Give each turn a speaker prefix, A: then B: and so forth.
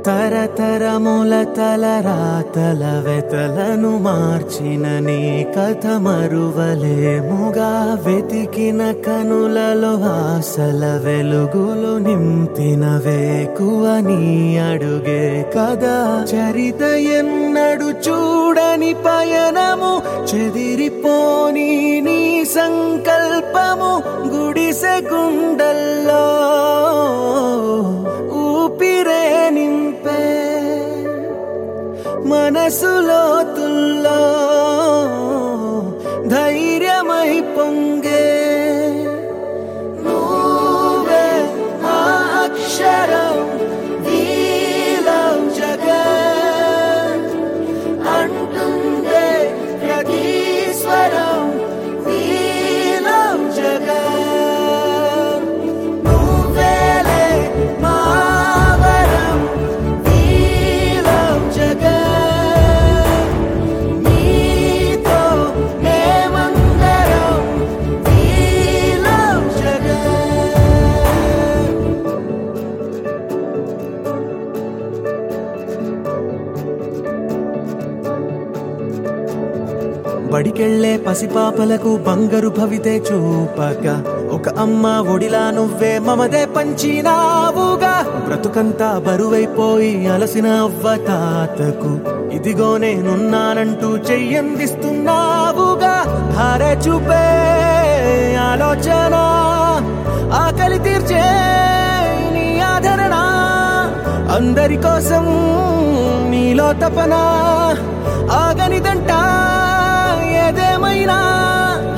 A: తరతరముల తలరాతల వెతలను మార్చిన నీ కథ మరువలేముగా వెతికిన కనులలో ఆశల వెలుగులు నింపిన వేకువ నీ అడుగే కదా చరిత ఎన్నడు చూడని పయనము చెదిరిపోని నీ సంకల్పము గుడిసె గుండల్లో ఊపిరే నింపే మనసులో తుల్లో ధైర్యమై పొంగే నువ్వే ఆ అక్షరం నీలం జగత్ అంటుందే ప్రతి స్వరం నీలం జగత్ నువ్వేలే మా వరం నీలం జగత్ నీతో మేమందరం నీలం జగత్ బడికెళ్లే పసిపాపలకు బంగారు భవితే చూపక ఒక అమ్మ ఒడిలా నువ్వే మమదే పంచినావుగా బ్రతుకంతా బరువైపోయి అలసిన అవ్వ తాతకు ఇదిగో నేనున్నానంటూ చెయ్యందిస్తున్నావుగా ధారే చూపే ఆలోచన ఆకలి తీర్చే నీ ఆదరణ అందరి కోసం నీలో తపన ఆగనిదంట ఏదేమైనా